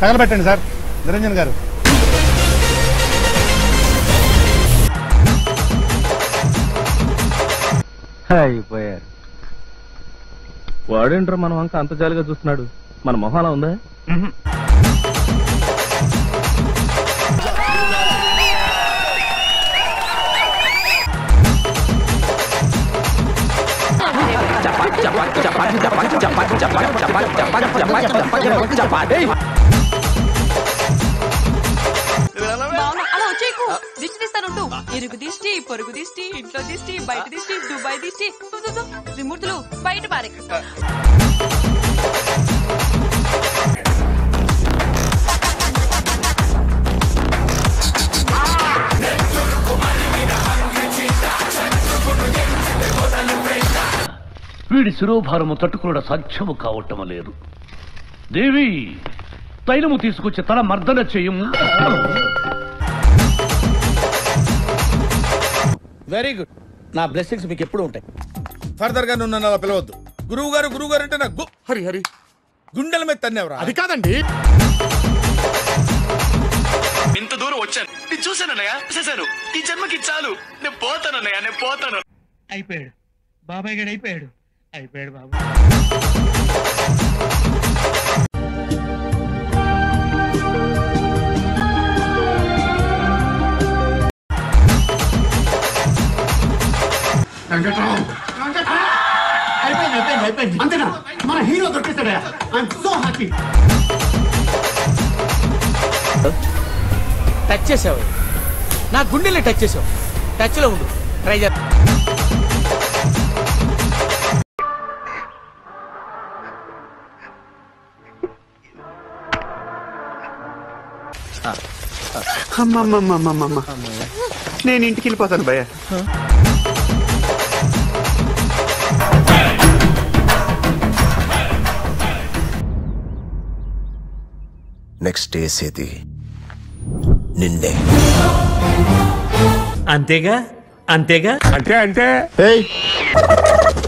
తగలబెట్టండి sir Niranjan గారు అయిపోయారు వాడేంట్రా మనం అంక అంత జాలిగా చూస్తున్నాడు మన మొహాలా ఉందా బావునా అలా వచ్చేకు దిష్టి తీస్తానుంటూ ఇరుగు దిష్టి పొరుగు దిష్టి ఇంట్లో దిష్టి బయట దిష్టి దుబాయ్ దిష్టి దు, దు, దు. త్రిమూర్తులు బయట పారే వీడి శిరోభారము తట్టుకున్న సాధ్యము కావటం లేదు దేవి తైలము తీసుకొచ్చి తల మర్దన చేయము వెరీ గుడ్ నా బ్లెస్సింగ్స్ మీకు ఎప్పుడు ఉంటాయి ఫర్దర్ గా నువ్వు నన్ను అలా పిలవద్దు గురువు గారు గురువు గారు అంటే నాకు గు- హరి హరి గుండెల మీద తన్నేవరా అది కాదండి ఇంత దూరం వచ్చాను నేను చూశానన్నయ్య చూశాను ఈ జన్మకి చాలు నేను పోతానన్నయ్య నేను పోతాను అయిపోయాడు బాబాయ్ గడు అయిపోయాడు అయిపోయాడు బాబు అయిపోయింది అయిపోయింది అయిపోయింది అంతేనా మన హీరో దొరికేస్తాడా ఐఎమ్ సో హ్యాపీ టచ్ చేసావు నా గుండెల్ని టచ్ చేసావు టచ్ లో ఉండు ట్రై చేస్తా అమ్మమ్మమ్మమ్మమ్మ నేను ఇంటికి వెళ్ళిపోతాను భయ్య నెక్స్ట్ వేసేది నిన్నే అంతేగా అంతేగా అంటే అంటే